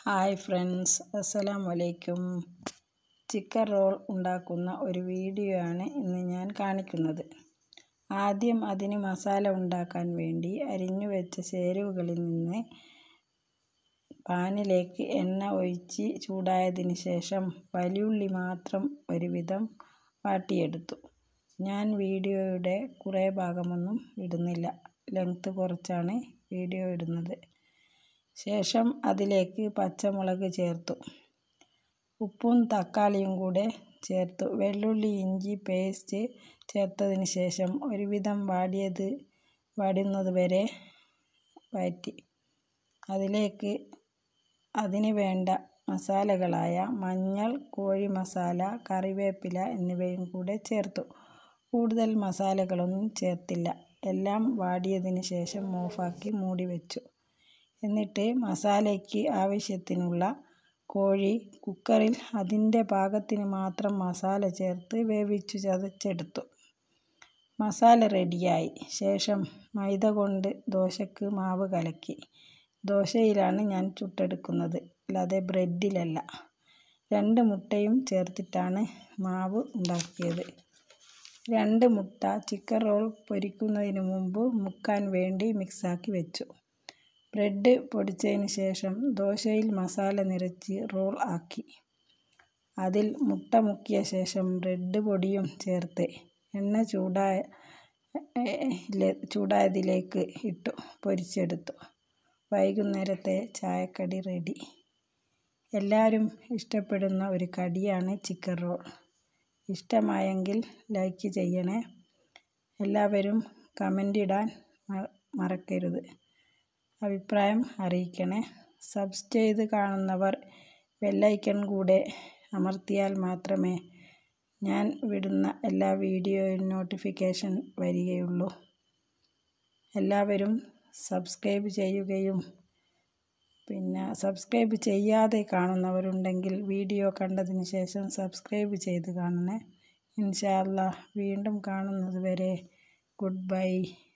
hi friends അസ്സലാമു അലൈക്കും chicken roll ഉണ്ടാക്കുന്ന ഒരു വീഡിയോ ആണ് ഇന്ന് ഞാൻ കാണിക്കുന്നത് ആദ്യം അതിന് മസാല ഉണ്ടാക്കാൻ വേണ്ടി അരിഞ്ഞു വെച്ച ചേരുവകളിൽ നിന്ന് പാനിലേക്ക് എണ്ണ ഒഴിച്ച് ചൂടായതിന് ശേഷം വലിയുള്ളി മാത്രം ഒരുവിധം വാട്ടിയെടുത്തു ഞാൻ വീഡിയോയുടെ കുറേ ഭാഗമൊന്നും ഇടുന്നില്ല ലെങ്ത്ത് കുറച്ചാണ് വീഡിയോ ഇടുന്നത് ശേഷം അതിലേക്ക് പച്ചമുളക് ചേർത്തു ഉപ്പും തക്കാളിയും കൂടെ ചേർത്തു വെള്ളുള്ളി ഇഞ്ചി പേസ്റ്റ് ചേർത്തതിന് ശേഷം ഒരുവിധം വാടിയത് വാടുന്നത് വരെ വഴറ്റി അതിലേക്ക് അതിന് വേണ്ട മസാലകളായ മഞ്ഞൾ കോഴി മസാല കറിവേപ്പില എന്നിവയും കൂടെ ചേർത്തു കൂടുതൽ മസാലകളൊന്നും ചേർത്തില്ല എല്ലാം വാടിയതിന് ശേഷം ഓഫാക്കി മൂടി വെച്ചു എന്നിട്ട് മസാലയ്ക്ക് ആവശ്യത്തിനുള്ള കോഴി കുക്കറിൽ അതിൻ്റെ പാകത്തിന് മാത്രം മസാല ചേർത്ത് വേവിച്ചു ചതച്ചെടുത്തു മസാല റെഡിയായി ശേഷം മൈദ കൊണ്ട് ദോശക്ക് മാവ് കലക്കി ദോശയിലാണ് ഞാൻ ചുട്ടെടുക്കുന്നത് അല്ലാതെ ബ്രെഡിലല്ല രണ്ട് മുട്ടയും ചേർത്തിട്ടാണ് മാവ് ഉണ്ടാക്കിയത് രണ്ട് മുട്ട ചിക്കൻ റോൾ പൊരിക്കുന്നതിന് മുമ്പ് മുക്കാൻ വേണ്ടി മിക്സാക്കി വെച്ചു ബ്രെഡ് പൊടിച്ചതിന് ശേഷം ദോശയിൽ മസാല നിറച്ച് റോൾ ആക്കി അതിൽ മുട്ട മുക്കിയ ശേഷം ബ്രെഡ് പൊടിയും ചേർത്ത് എണ്ണ ചൂടായ ചൂടായതിലേക്ക് ഇട്ടു പൊരിച്ചെടുത്തു വൈകുന്നേരത്തെ ചായക്കടി റെഡി എല്ലാവരും ഇഷ്ടപ്പെടുന്ന ഒരു കടിയാണ് ചിക്കൻ റോൾ ഇഷ്ടമായെങ്കിൽ ലൈക്ക് ചെയ്യണേ എല്ലാവരും കമൻ്റ് ഇടാൻ മറക്കരുത് അഭിപ്രായം അറിയിക്കണേ സബ്സ് ചെയ്ത് കാണുന്നവർ ബെല്ലൈക്കൺ കൂടെ അമർത്തിയാൽ മാത്രമേ ഞാൻ വിടുന്ന എല്ലാ വീഡിയോയും നോട്ടിഫിക്കേഷൻ വരികയുള്ളൂ എല്ലാവരും സബ്സ്ക്രൈബ് ചെയ്യുകയും പിന്നെ സബ്സ്ക്രൈബ് ചെയ്യാതെ കാണുന്നവരുണ്ടെങ്കിൽ വീഡിയോ കണ്ടതിന് ശേഷം സബ്സ്ക്രൈബ് ചെയ്ത് കാണണേ ഇൻഷാ അല്ലാ വീണ്ടും കാണുന്നത് വരെ ഗുഡ് ബൈ